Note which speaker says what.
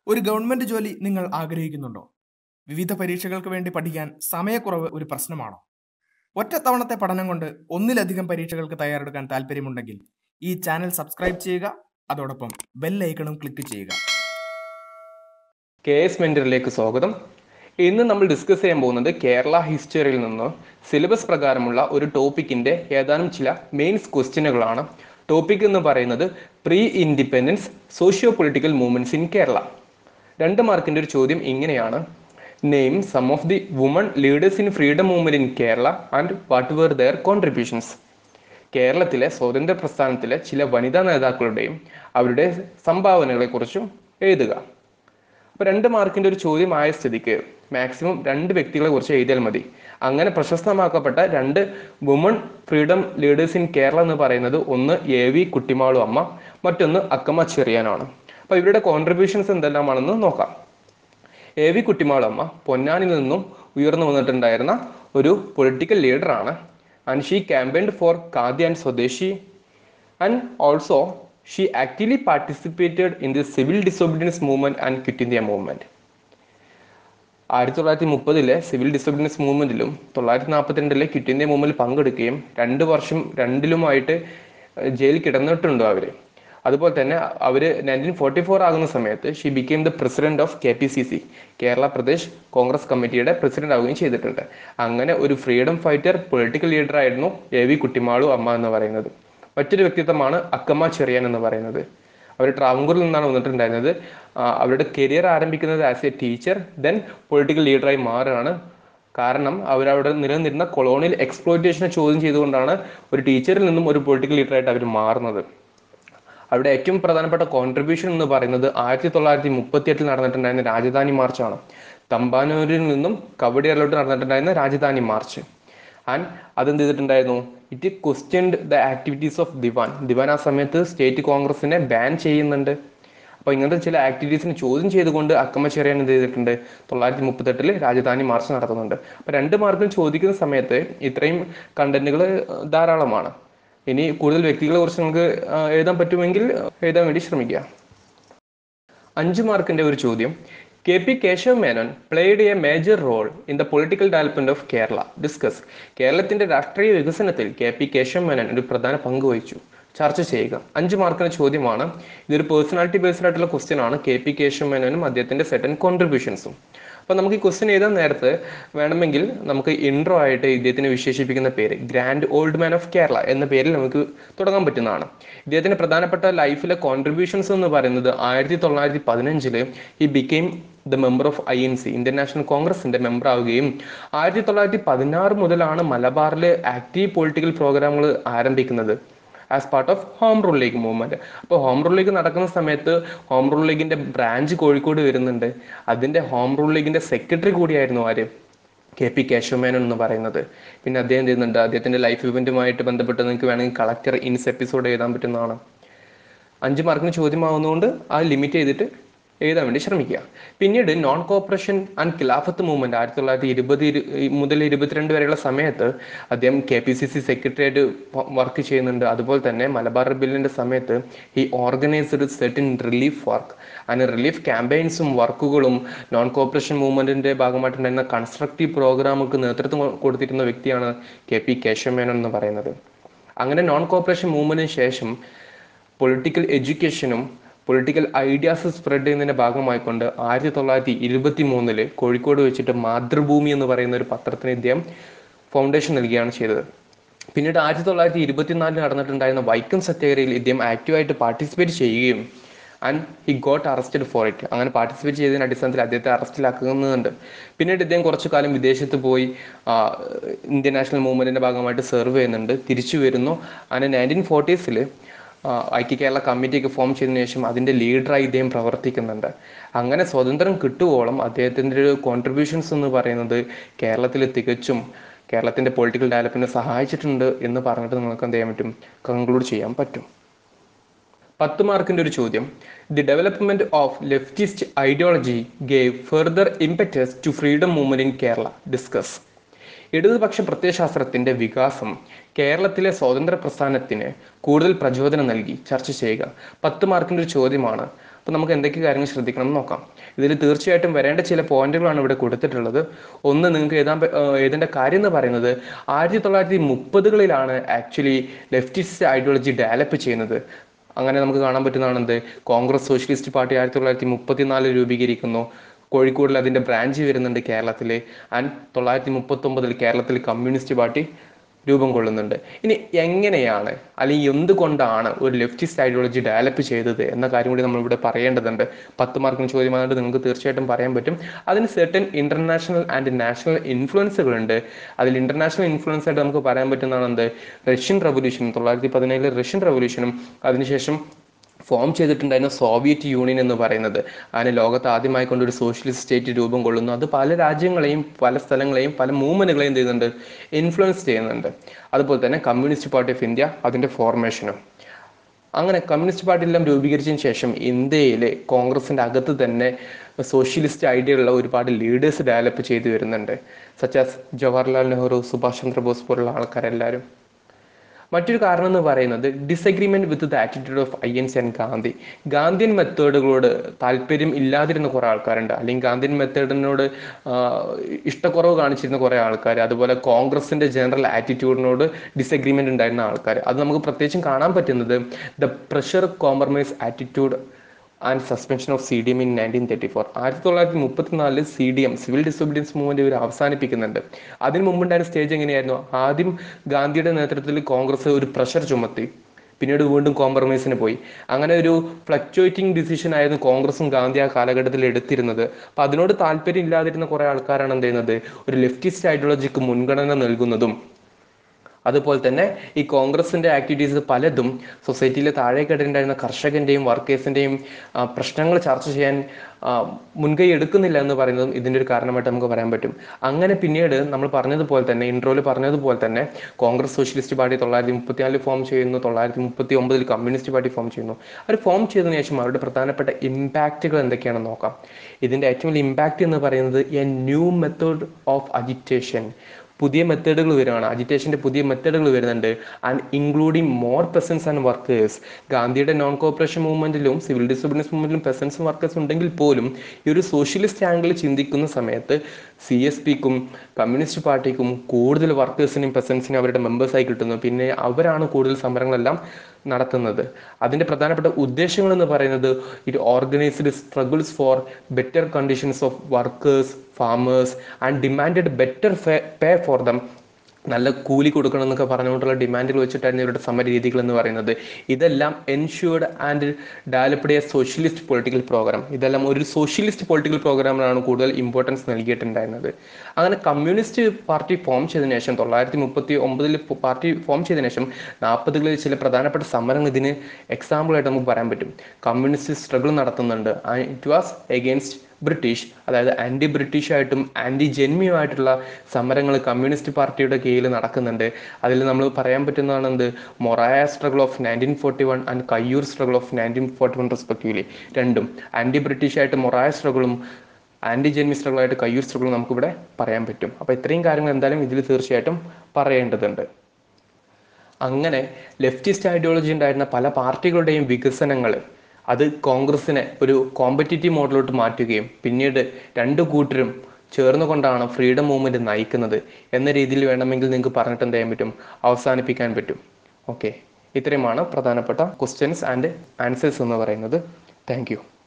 Speaker 1: ഒരു ഗവൺമെന്റ് ജോലി നിങ്ങൾ ആഗ്രഹിക്കുന്നുണ്ടോ വിവിധ പരീക്ഷകൾക്ക് വേണ്ടി പഠിക്കാൻ സമയക്കുറവ് ഒരു പ്രശ്നമാണോ ഒറ്റത്തവണത്തെ പഠനം കൊണ്ട് ഒന്നിലധികം പരീക്ഷകൾക്ക് തയ്യാറെടുക്കാൻ താല്പര്യമുണ്ടെങ്കിൽ ഈ ചാനൽ സബ്സ്ക്രൈബ് ചെയ്യുക അതോടൊപ്പം ബെൽ ഐക്കണും ക്ലിക്ക് ചെയ്യുക
Speaker 2: കെ എസ് മെന്ററിലേക്ക് സ്വാഗതം ഇന്ന് നമ്മൾ ഡിസ്കസ് ചെയ്യാൻ പോകുന്നത് കേരള ഹിസ്റ്ററിയിൽ നിന്ന് സിലബസ് പ്രകാരമുള്ള ഒരു ടോപ്പിക്കിന്റെ ഏതാനും ചില മെയിൻസ് ക്വസ്റ്റ്യനുകളാണ് ടോപ്പിക് എന്ന് പറയുന്നത് pre independence socio political movements in Kerala രണ്ട് മാർക്കിന്റെ ഒരു ചോദ്യം ഇങ്ങനെയാണ് name some of the woman leaders in freedom movement in Kerala and what were their contributions കേരളത്തിലെ സ്വാതന്ത്ര്യ പ്രസ്ഥാനത്തിലെ ചില വനിതാ നേതാക്കളുടെയും അവരുടെ സംഭാവനകളെക്കുറിച്ചും എഴുതുക അപ്പോൾ രണ്ട് മാർക്കിന്റെ ഒരു ചോദ്യമായ സ്ഥിതിക്ക് മാക്സിമം രണ്ട് വ്യക്തികളെ കുറിച്ച് എഴുതിയാൽ മതി അങ്ങനെ പ്രശസ്തമാക്കപ്പെട്ട രണ്ട് woman freedom leaders in Kerala എന്ന് പറയുന്നത് ഒന്ന് എ വി കുട്ടിമാളു അമ്മ മറ്റൊന്ന് അക്കമ്മ ചെറിയാനാണ് അപ്പോൾ ഇവരുടെ കോൺട്രിബ്യൂഷൻസ് എന്തെല്ലാമാണെന്ന് നോക്കാം എ വി കുട്ടിമാളമ്മ പൊന്നാനിൽ നിന്നും ഉയർന്നു വന്നിട്ടുണ്ടായിരുന്ന ഒരു പൊളിറ്റിക്കൽ ലീഡറാണ് and she campaigned for khadi and swadeshi and also she actively participated in the civil disobedience movement and quit India movement ആയിരത്തി തൊള്ളായിരത്തി മുപ്പതിലെ സിവിൽ ഡിസോബിഡിയൻസ് മൂവ്മെന്റിലും തൊള്ളായിരത്തി നാൽപ്പത്തിരണ്ടിലെ ക്വിറ്റ് ഇന്ത്യ മൂവ്മെന്റിൽ പങ്കെടുക്കുകയും രണ്ട് വർഷം രണ്ടിലുമായിട്ട് ജയിലിൽ കിടന്നിട്ടുണ്ട് അവര് അതുപോലെ തന്നെ അവര് നയൻറ്റീൻ ഫോർട്ടി ഫോർ ആകുന്ന സമയത്ത് she became the president of K P C C Kerala Pradesh Congress കമ്മിറ്റിയുടെ പ്രസിഡന്റ് ആവുകയും ചെയ്തിട്ടുണ്ട് അങ്ങനെ ഒരു ഫ്രീഡം ഫൈറ്റർ പൊളിറ്റിക്കൽ ലീഡർ ആയിരുന്നു എ വി കുട്ടിമാളു അമ്മ എന്ന് പറയുന്നത് മറ്റൊരു വ്യക്തിത്വമാണ് അക്കമ്മ ചെറിയാൻ എന്ന് പറയുന്നത് അവർ ട്രാവൻകൂറിൽ നിന്നാണ് വന്നിട്ടുണ്ടായിരുന്നത് അവരുടെ കരിയർ ആരംഭിക്കുന്നത് as a teacher then political ലീഡറായി മാറുകയാണ് കാരണം അവരവിടെ നിലനിന്നിരുന്ന കൊളോണിയൽ എക്സ്പ്ലോയിറ്റേഷനെ ചോദ്യം ചെയ്തുകൊണ്ടാണ് ഒരു ടീച്ചറിൽ നിന്നും ഒരു പൊളിറ്റിക്കൽ ലീഡറായിട്ട് അവർ മാറുന്നത് അവിടെ ഏറ്റവും പ്രധാനപ്പെട്ട കോൺട്രിബ്യൂഷൻ എന്ന് പറയുന്നത് ആയിരത്തി തൊള്ളായിരത്തി മുപ്പത്തി എട്ടിൽ നടന്നിട്ടുണ്ടായിരുന്ന രാജധാനി മാർച്ചാണ് തമ്പാനൂരിൽ നിന്നും കവടിയാറിലോട്ട് നടന്നിട്ടുണ്ടായിരുന്ന രാജധാനി മാർച്ച് ആൻഡ് അതെന്ത് ചെയ്തിട്ടുണ്ടായിരുന്നു it questioned the activities of Diwan Diwan ആ സമയത്ത് സ്റ്റേറ്റ് കോൺഗ്രസിനെ ബാൻ ചെയ്യുന്നുണ്ട് അപ്പോൾ ഇങ്ങനത്തെ ചില ആക്ടിവിറ്റീസിന് ചോദ്യം ചെയ്തുകൊണ്ട് അക്കമ്മ ചെറിയാൻ എന്ത് ചെയ്തിട്ടുണ്ട് തൊള്ളായിരത്തി മുപ്പത്തെട്ടിൽ രാജധാനി മാർച്ച് നടത്തുന്നുണ്ട് അപ്പോൾ രണ്ട് മാർക്കും ചോദിക്കുന്ന സമയത്ത് ഇത്രയും കണ്ടന്റുകൾ ധാരാളമാണ് ഇനി കൂടുതൽ വ്യക്തികളെ കുറിച്ച് നമുക്ക് എഴുതാൻ പറ്റുമെങ്കിൽ എഴുതാൻ വേണ്ടി ശ്രമിക്കുക അഞ്ച് മാർക്കിന്റെ ഒരു ചോദ്യം K P Keshav Menon played a major role in the political development of Kerala discuss കേരളത്തിന്റെ രാഷ്ട്രീയ വികസനത്തിൽ കെ പി കേശവ് മേനോൻ ഒരു പ്രധാന പങ്ക് വഹിച്ചു ചർച്ച ചെയ്യുക അഞ്ച് മാർക്കിന്റെ ചോദ്യമാണ് ഇതൊരു പേഴ്സണാലിറ്റി ബേസ്ഡ് ആയിട്ടുള്ള ക്വസ്റ്റ്യൻ ആണ് കെ പി കേശവ് മേനോനും അദ്ദേഹത്തിന്റെ സെറ്റൻ കോൺട്രിബ്യൂഷൻസും അപ്പൊ നമുക്ക് ഈ ക്വസ്റ്റ്യൻ എഴുതാൻ നേരത്ത് വേണമെങ്കിൽ നമുക്ക് ഇൻട്രോ ആയിട്ട് ഇദ്ദേഹത്തിനെ വിശേഷിപ്പിക്കുന്ന പേര് grand old man of Kerala എന്ന പേരിൽ നമുക്ക് തുടങ്ങാൻ പറ്റുന്നതാണ് ഇദ്ദേഹത്തിന്റെ പ്രധാനപ്പെട്ട ലൈഫിലെ കോൺട്രിബ്യൂഷൻസ് എന്ന് പറയുന്നത് ആയിരത്തി തൊള്ളായിരത്തി പതിനഞ്ചില് ഈ became the member of I N C Indian national കോൺഗ്രസിന്റെ മെമ്പർ ആവുകയും ആയിരത്തി തൊള്ളായിരത്തി പതിനാറ് മുതലാണ് മലബാറിലെ ആക്റ്റീവ് പൊളിറ്റിക്കൽ പ്രോഗ്രാമുകൾ ആരംഭിക്കുന്നത് as part of home rule league movement അപ്പോൾ ഹോം റൂൾ ലീഗ് നടക്കുന്ന സമയത്ത് ഹോം റൂൾ ലീഗിന്റെ ബ്രാഞ്ച് കോഴിക്കോട് വരുന്നുണ്ട് അതിന്റെ ഹോം റൂൾ ലീഗിന്റെ സെക്രട്ടറി കൂടിയായിരുന്നു ആര് കെ പി കേശവമേനോൻ എന്ന് പറയുന്നത് പിന്നെ അദ്ദേഹം ചെയ്യുന്നുണ്ട് അദ്ദേഹത്തിന്റെ ലൈഫ് ഇവന്റുമായിട്ട് ബന്ധപ്പെട്ട് നിങ്ങൾക്ക് വേണമെങ്കിൽ കളക്ടർ ഇൻസ് എപ്പിസോഡ് എഴുതാൻ പറ്റുന്നതാണ് അഞ്ച് മാർക്കിന് ചോദ്യമാവുന്നതുകൊണ്ട് അത് ലിമിറ്റ് ചെയ്തിട്ട് എഴുതാൻ വേണ്ടി ശ്രമിക്കുക പിന്നീട് non cooperation and Khilafat movement ആയിരത്തി തൊള്ളായിരത്തി ഇരുപത് മുതൽ ഇരുപത്തിരണ്ട് വരെയുള്ള സമയത്ത് അദ്ദേഹം കെ പി സി സി സെക്രട്ടറിയായിട്ട് വർക്ക് ചെയ്യുന്നുണ്ട് അതുപോലെ തന്നെ മലബാർ ബില്ലിന്റെ സമയത്ത് ഈ ഓർഗനൈസ്ഡ് സെർട്ടിൻ റിലീഫ് വർക്ക് അതിന് റിലീഫ് ക്യാമ്പയിൻസും വർക്കുകളും നോൺ കോപ്പറേഷൻ മൂവ്മെന്റിന്റെ ഭാഗമായിട്ടുണ്ടായിരുന്ന കൺസ്ട്രക്റ്റീവ് പ്രോഗ്രാമുകൾക്ക് നേതൃത്വം കൊടുത്തിരുന്ന വ്യക്തിയാണ് കെ പി കേശവമേനോൻ എന്ന് പറയുന്നത് അങ്ങനെ നോൺ കോപ്പറേഷൻ മൂവ്മെന്റിന് ശേഷം പൊളിറ്റിക്കൽ എഡ്യൂക്കേഷനും പൊളിറ്റിക്കൽ ഐഡിയാസ് സ്പ്രെഡ് ചെയ്യുന്നതിന്റെ ഭാഗമായിക്കൊണ്ട് ആയിരത്തി തൊള്ളായിരത്തി ഇരുപത്തി മൂന്നില് കോഴിക്കോട് വെച്ചിട്ട് മാതൃഭൂമി എന്ന് പറയുന്ന ഒരു പത്രത്തിന് ഇദ്ദേഹം ഫൗണ്ടേഷൻ നൽകുകയാണ് ചെയ്തത് പിന്നീട് ആയിരത്തി തൊള്ളായിരത്തി ഇരുപത്തിനാലിൽ നടന്നിട്ടുണ്ടായിരുന്ന വൈക്കം സത്യാഗ്രഹയിൽ ഇദ്ദേഹം ആക്റ്റീവായിട്ട് പാർട്ടിസിപ്പേറ്റ് ചെയ്യുകയും and he got arrested for it അങ്ങനെ പാർട്ടിസിപ്പേറ്റ് ചെയ്തതിന്റെ അടിസ്ഥാനത്തിൽ അദ്ദേഹത്തെ അറസ്റ്റിലാക്കുന്നുണ്ട് പിന്നീട് ഇദ്ദേഹം കുറച്ചു കാലം വിദേശത്ത് പോയി ഇന്ത്യൻ നാഷണൽ മൂവ്മെന്റിന്റെ ഭാഗമായിട്ട് സെർവ് ചെയ്യുന്നുണ്ട് തിരിച്ചു വരുന്നു അങ്ങനെ നയൻറ്റീൻ ഫോർട്ടീസിൽ ഐക്യ കേരള കമ്മിറ്റിയൊക്കെ ഫോം ചെയ്തതിനു ശേഷം അതിന്റെ ലീഡറായി ഇദ്ദേഹം പ്രവർത്തിക്കുന്നുണ്ട് അങ്ങനെ സ്വതന്ത്രം കിട്ടുവോളം അദ്ദേഹത്തിന്റെ ഒരു കോൺട്രിബ്യൂഷൻസ് എന്ന് പറയുന്നത് കേരളത്തിൽ തികച്ചും കേരളത്തിന്റെ പൊളിറ്റിക്കൽ ഡെവലപ്മെന്റിനെ സഹായിച്ചിട്ടുണ്ട് എന്ന് പറഞ്ഞിട്ട് നിങ്ങൾക്ക് എന്ത് ചെയ്യാൻ പറ്റും കൺക്ലൂഡ് ചെയ്യാൻ പറ്റും പത്ത് മാർക്കിന്റെ ഒരു ചോദ്യം the development of leftist ideology gave further impetus to freedom movement in Kerala discuss ഇടതുപക്ഷ പ്രത്യയശാസ്ത്രത്തിന്റെ വികാസം കേരളത്തിലെ സ്വാതന്ത്ര്യ പ്രസ്ഥാനത്തിന് കൂടുതൽ പ്രചോദനം നൽകി ചർച്ച ചെയ്യുക പത്ത് മാർക്കിന്റെ ഒരു ചോദ്യമാണ് അപ്പോൾ നമുക്ക് എന്തൊക്കെ കാര്യങ്ങൾ ശ്രദ്ധിക്കണം എന്ന് നോക്കാം ഇതിൽ തീർച്ചയായിട്ടും വരേണ്ട ചില പോയിന്റുകളാണ് ഇവിടെ കൊടുത്തിട്ടുള്ളത് ഒന്ന് നിങ്ങൾക്ക് എഴുതാൻ പ- ഏർ എഴുതേണ്ട കാര്യം എന്ന് പറയുന്നത് ആയിരത്തി തൊള്ളായിരത്തി മുപ്പതുകളിലാണ് ആക്ച്വലി ലെഫ്റ്റിസ്റ്റ് ഐഡിയോളജി ഡെവലപ്പ് ചെയ്യുന്നത് അങ്ങനെ നമുക്ക് കാണാൻ പറ്റുന്നതാണ് എന്ത് കോൺഗ്രസ് സോഷ്യലിസ്റ്റ് പാർട്ടി ആയിരത്തി തൊള്ളായിരത്തി മുപ്പത്തിനാലിൽ രൂപീകരിക്കുന്നു കോഴിക്കോടിൽ അതിൻ്റെ ബ്രാഞ്ച് വരുന്നുണ്ട് കേരളത്തിൽ ആൻഡ് തൊള്ളായിരത്തി മുപ്പത്തൊമ്പതിൽ കേരളത്തിൽ കമ്മ്യൂണിസ്റ്റ് പാർട്ടി രൂപം കൊള്ളുന്നുണ്ട് ഇനി എങ്ങനെയാണ് അല്ലെങ്കിൽ എന്തുകൊണ്ടാണ് ഒരു ലെഫ്റ്റിസ്റ്റ് ഐഡിയോളജി ഡെവലപ്പ് ചെയ്തത് എന്ന കാര്യം കൂടി നമ്മളിവിടെ പറയേണ്ടതുണ്ട് പത്ത് മാർക്കിന് ചോദ്യമായിട്ട് നിങ്ങൾക്ക് തീർച്ചയായിട്ടും പറയാൻ പറ്റും അതിന് സെർട്ടൻ ഇന്റർനാഷണൽ ആൻഡ് നാഷണൽ ഇൻഫ്ലുവൻസുകളുണ്ട് അതിൽ ഇന്റർനാഷണൽ ഇൻഫ്ലുവൻസ് ആയിട്ട് നമുക്ക് പറയാൻ പറ്റുന്നതാണ് എന്ത് റഷ്യൻ റവല്യൂഷനും തൊള്ളായിരത്തി പതിനേഴിലെ റഷ്യൻ റവല്യൂഷനും അതിനുശേഷം ഫോം ചെയ്തിട്ടുണ്ടായിരുന്ന സോവിയറ്റ് യൂണിയൻ എന്ന് പറയുന്നത് അതിന് ലോകത്ത് ആദ്യമായി കൊണ്ടൊരു സോഷ്യലിസ്റ്റ് സ്റ്റേറ്റ് രൂപം കൊള്ളുന്നു അത് പല രാജ്യങ്ങളെയും പല സ്ഥലങ്ങളെയും പല മൂവ്മെന്റുകളെയും എന്ത് ചെയ്യുന്നുണ്ട് ഇൻഫ്ലുവൻസ് ചെയ്യുന്നുണ്ട് അതുപോലെ തന്നെ കമ്മ്യൂണിസ്റ്റ് പാർട്ടി ഓഫ് ഇന്ത്യ അതിൻ്റെ ഫോർമേഷനും അങ്ങനെ കമ്മ്യൂണിസ്റ്റ് പാർട്ടി എല്ലാം രൂപീകരിച്ചതിന് ശേഷം ഇന്ത്യയിലെ കോൺഗ്രസിന്റെ അകത്ത് തന്നെ സോഷ്യലിസ്റ്റ് ഐഡിയ ഉള്ള ഒരുപാട് ലീഡേഴ്സ് ഡെവലപ്പ് ചെയ്തു വരുന്നുണ്ട് സച്ചാസ് ജവഹർലാൽ നെഹ്റു സുഭാഷ് ചന്ദ്രബോസ് പോലുള്ള ആൾക്കാരെല്ലാവരും മറ്റൊരു കാരണം എന്ന് പറയുന്നത് disagreement with the attitude of I N C and Gandhi Gandhian മെത്തേഡുകളോട് താല്പര്യം ഇല്ലാതിരുന്ന കുറേ ആൾക്കാരുണ്ട് അല്ലെങ്കിൽ ഗാന്ധിയൻ മെത്തേഡിനോട് ഇഷ്ടക്കുറവ് കാണിച്ചിരുന്ന കുറേ ആൾക്കാർ അതുപോലെ കോൺഗ്രസിന്റെ ജനറൽ ആറ്റിറ്റ്യൂഡിനോട് ഡിസഗ്രിമെന്റ് ഉണ്ടായിരുന്ന ആൾക്കാർ അത് നമുക്ക് പ്രത്യേകിച്ചും കാണാൻ പറ്റുന്നത് the pressure compromise attitude and suspension of C D M in nineteen thirty four ആയിരത്തി തൊള്ളായിരത്തി മുപ്പത്തിനാലിൽ C D M civil disobedience movement ഇവർ അവസാനിപ്പിക്കുന്നുണ്ട് അതിന് മുമ്പുണ്ടായിരുന്ന സ്റ്റേജ് എങ്ങനെയായിരുന്നു ആദ്യം ഗാന്ധിയുടെ നേതൃത്വത്തിൽ കോൺഗ്രസ് ഒരു പ്രഷർ ചുമത്തി പിന്നീട് വീണ്ടും കോംപ്രമൈസിന് പോയി അങ്ങനെ ഒരു ഫ്ലക്ച്വേറ്റിംഗ് ഡിസിഷൻ ആയിരുന്നു കോൺഗ്രസും ഗാന്ധി ആ കാലഘട്ടത്തിൽ എടുത്തിരുന്നത് അപ്പൊ അതിനോട് താല്പര്യം ഇല്ലാതിരുന്ന കുറെ ആൾക്കാരാണ് എന്ത് ചെയ്യുന്നത് ഒരു ലെഫ്റ്റിസ്റ്റ് ഐഡിയോളജിക്ക് മുൻഗണന നൽകുന്നതും അതുപോലെ തന്നെ ഈ കോൺഗ്രസിന്റെ ആക്ടിവിറ്റീസ് പലതും സൊസൈറ്റിയിലെ താഴേക്കിടയിലുണ്ടായിരുന്ന കർഷകന്റെയും വർക്കേഴ്സിന്റെയും പ്രശ്നങ്ങൾ ചർച്ച ചെയ്യാൻ ആ, മുൻകൈ എടുക്കുന്നില്ല എന്ന് പറയുന്നതും ഇതിന്റെ ഒരു കാരണമായിട്ട് നമുക്ക് പറയാൻ പറ്റും അങ്ങനെ പിന്നീട് നമ്മൾ പറഞ്ഞതുപോലെ തന്നെ ഇൻട്രോയിൽ പറഞ്ഞതുപോലെ തന്നെ കോൺഗ്രസ് സോഷ്യലിസ്റ്റ് പാർട്ടി തൊള്ളായിരത്തി മുപ്പത്തിനാലിൽ ഫോം ചെയ്യുന്നു തൊള്ളായിരത്തി മുപ്പത്തി ഒമ്പതിൽ കമ്മ്യൂണിസ്റ്റ് പാർട്ടി ഫോം ചെയ്യുന്നു അവർ ഫോം ചെയ്തതിനു ശേഷം അവരുടെ പ്രധാനപ്പെട്ട ഇമ്പാക്റ്റുകൾ എന്തൊക്കെയാണെന്ന് നോക്കാം ഇതിന്റെ ഏറ്റവും വലിയ ഇമ്പാക്റ്റ് എന്ന് പറയുന്നത് a new method of agitation പുതിയ മെത്തേഡുകൾ വരികയാണ് അജിറ്റേഷന്റെ പുതിയ മെത്തേഡുകൾ വരുന്നുണ്ട് and including more peasants and workers ഗാന്ധിയുടെ നോൺ കോപ്പറേഷൻ മൂവ്മെന്റിലും സിവിൽ ഡിസോബിഡിയൻസ് മൂവ്മെന്റിലും പെസൻസും വർക്കേഴ്സ് ഉണ്ടെങ്കിൽ പോലും ഈ ഒരു സോഷ്യലിസ്റ്റ് ആംഗിൾ ചിന്തിക്കുന്ന സമയത്ത് സി എസ് പിക്കും കമ്മ്യൂണിസ്റ്റ് പാർട്ടിക്കും കൂടുതൽ വർക്കേഴ്സിനെയും പെസൻസിനെയും അവരുടെ മെമ്പേഴ്സായി കിട്ടുന്നു പിന്നെ അവരാണ് കൂടുതൽ സമരങ്ങളെല്ലാം നടത്തുന്നത് അതിന്റെ പ്രധാനപ്പെട്ട ഉദ്ദേശങ്ങൾ എന്ന് പറയുന്നത് it organised struggles for better conditions of workers farmers and demanded better pay for them നല്ല കൂലി കൊടുക്കണം എന്നൊക്കെ പറഞ്ഞുകൊണ്ടുള്ള ഡിമാൻഡുകൾ വെച്ചിട്ടായിരുന്നു ഇവരുടെ സമര രീതികൾ എന്ന് പറയുന്നത് ഇതെല്ലാം ensured and developed a socialist political program ഇതെല്ലാം ഒരു സോഷ്യലിസ്റ്റ് പൊളിറ്റിക്കൽ പ്രോഗ്രാമിനാണ് കൂടുതൽ ഇമ്പോർട്ടൻസ് നൽകിയിട്ടുണ്ടായിരുന്നത് അങ്ങനെ കമ്മ്യൂണിസ്റ്റ് പാർട്ടി ഫോം ചെയ്തതിനു ശേഷം തൊള്ളായിരത്തി മുപ്പത്തി ഒമ്പതിൽ പാർട്ടി ഫോം ചെയ്തതിനു ശേഷം നാൽപ്പതുകളിൽ ചില പ്രധാനപ്പെട്ട സമരങ്ങൾ ഇതിന് എക്സാമ്പിൾ ആയിട്ട് നമുക്ക് പറയാൻ പറ്റും കമ്മ്യൂണിസ്റ്റ് സ്ട്രഗിൾ നടത്തുന്നുണ്ട് ഇറ്റ് വാസ് എഗെയിൻസ്റ്റ് ബ്രിട്ടീഷ് അതായത് ആന്റി ബ്രിട്ടീഷ് ആയിട്ടും ആന്റി ജന്മിയുമായിട്ടുള്ള സമരങ്ങൾ കമ്മ്യൂണിസ്റ്റ് പാർട്ടിയുടെ കീഴിൽ നടക്കുന്നുണ്ട് അതിൽ നമ്മൾ പറയാൻ പറ്റുന്നതാണ് എന്ത് Morazha struggle of nineteen forty one and Kayyur struggle of nineteen forty one respectively രണ്ടും ആന്റി ബ്രിട്ടീഷ് ആയിട്ട് മൊറായ സ്ട്രഗിളും ആന്റി ജന്മി സ്ട്രഗിൾ ആയിട്ട് കയ്യൂർ സ്ട്രഗിളും നമുക്കിവിടെ പറയാൻ പറ്റും അപ്പോൾ ഇത്രയും കാര്യങ്ങൾ എന്തായാലും ഇതിൽ തീർച്ചയായിട്ടും പറയേണ്ടതുണ്ട് അങ്ങനെ ലെഫ്റ്റിസ്റ്റ് ഐഡിയോളജി ഉണ്ടായിരുന്ന പല പാർട്ടികളുടെയും വികസനങ്ങൾ അത് കോൺഗ്രസിനെ ഒരു കോമ്പറ്റീറ്റീവ് മോഡലോട്ട് മാറ്റുകയും പിന്നീട് രണ്ടു കൂട്ടരും ചേർന്നുകൊണ്ടാണ് ഫ്രീഡം മൂവ്മെന്റ് നയിക്കുന്നത് എന്ന രീതിയിൽ വേണമെങ്കിൽ നിങ്ങൾക്ക് പറഞ്ഞിട്ട് എന്ത് ചെയ്യാൻ പറ്റും അവസാനിപ്പിക്കാൻ പറ്റും ഓക്കെ ഇത്രയുമാണ് പ്രധാനപ്പെട്ട ക്വസ്റ്റ്യൻസ് ആൻഡ് ആൻസേഴ്സ് എന്ന് പറയുന്നത് താങ്ക്